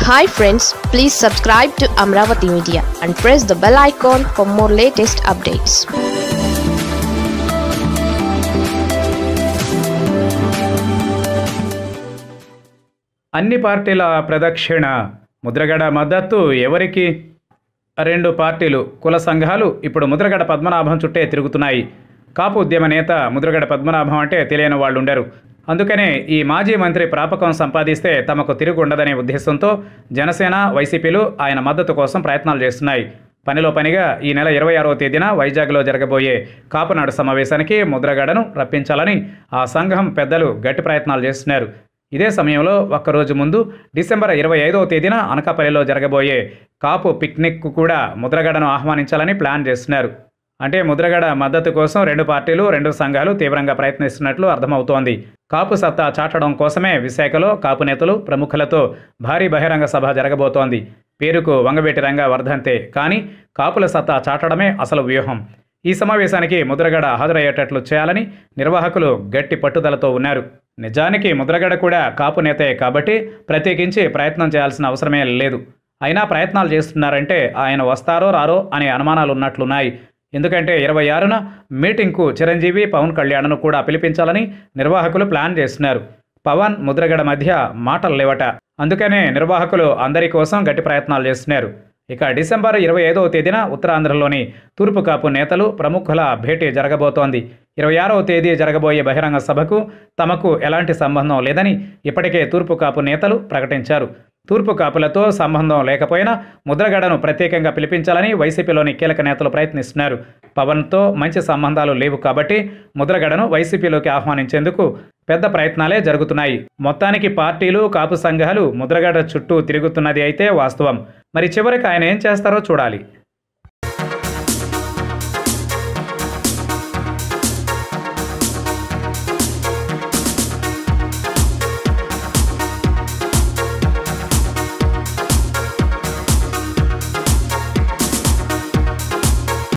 hi friends please subscribe to Amaravati media and press the bell icon for more latest updates అన్ని పార్టీల ప్రదక్షిణ ముద్రగడ మద్దతు ఎవరికి రెండు పార్టీలు కుల సంఘాలు ఇప్పుడు ముద్రగడ పద్మనాభం చుట్టే తిరుగుతున్నాయి కాపు ఉద్యమ నేత ముద్రగడ పద్మనాభం అంటే తెలియని వాళ్ళు ఉండరు అందుకనే ఈ మాజీ మంత్రి ప్రాపకం సంపాదిస్తే తమకు తిరుగు ఉండదనే ఉద్దేశంతో జనసేన వైసీపీలు ఆయన మద్దతు కోసం ప్రయత్నాలు చేస్తున్నాయి పనిలో పనిగా ఈ నెల ఇరవై ఆరవ తేదీన వైజాగ్లో జరగబోయే కాపునాడు సమావేశానికి ముద్రగడను రప్పించాలని ఆ సంఘం పెద్దలు గట్టి ప్రయత్నాలు చేస్తున్నారు ఇదే సమయంలో ఒక్కరోజు ముందు డిసెంబర్ ఇరవై ఐదవ తేదీన అనకాపల్లిలో జరగబోయే కాపు పిక్నిక్కు కూడా ముద్రగడను ఆహ్వానించాలని ప్లాన్ చేస్తున్నారు అంటే ముద్రగడ మద్దతు కోసం రెండు పార్టీలు రెండు సంఘాలు తీవ్రంగా ప్రయత్నిస్తున్నట్లు అర్థమవుతోంది కాపు సత్తా చాటడం కోసమే విశాఖలో కాపు నేతలు ప్రముఖులతో భారీ బహిరంగ సభ జరగబోతోంది పేరుకు వంగవేటి రంగ వర్ధంతే కానీ కాపుల సత్తా చాటడమే అసలు వ్యూహం ఈ సమావేశానికి ముద్రగడ హాజరయ్యేటట్లు చేయాలని నిర్వాహకులు గట్టి పట్టుదలతో ఉన్నారు నిజానికి ముద్రగడ కూడా కాపు నేతే కాబట్టి ప్రత్యేకించి ప్రయత్నం చేయాల్సిన అవసరమే లేదు అయినా ప్రయత్నాలు చేస్తున్నారంటే ఆయన వస్తారో రారో అనే అనుమానాలు ఉన్నట్లున్నాయి ఎందుకంటే ఇరవై ఆరున మీటింగ్కు చిరంజీవి పవన్ కళ్యాణ్ను కూడా పిలిపించాలని నిర్వాహకులు ప్లాన్ చేస్తున్నారు పవన్ ముద్రగడ మధ్య మాటలు లేవట అందుకనే నిర్వాహకులు అందరి కోసం గట్టి ప్రయత్నాలు చేస్తున్నారు ఇక డిసెంబర్ ఇరవై ఐదవ తేదీన ఉత్తరాంధ్రలోని తూర్పు కాపు నేతలు ప్రముఖుల భేటీ జరగబోతోంది ఇరవై ఆరవ తేదీ జరగబోయే బహిరంగ సభకు తమకు ఎలాంటి సంబంధం లేదని ఇప్పటికే తూర్పు కాపు నేతలు ప్రకటించారు తూర్పు కాపులతో సంబంధం లేకపోయినా ముద్రగడను ప్రత్యేకంగా పిలిపించాలని వైసీపీలోని కీలక నేతలు ప్రయత్నిస్తున్నారు పవన్తో మంచి సంబంధాలు లేవు కాబట్టి ముద్రగడను వైసీపీలోకి ఆహ్వానించేందుకు పెద్ద ప్రయత్నాలే జరుగుతున్నాయి మొత్తానికి పార్టీలు కాపు సంఘాలు ముద్రగడ చుట్టూ తిరుగుతున్నది అయితే వాస్తవం మరి చివరికి ఆయన ఏం చేస్తారో చూడాలి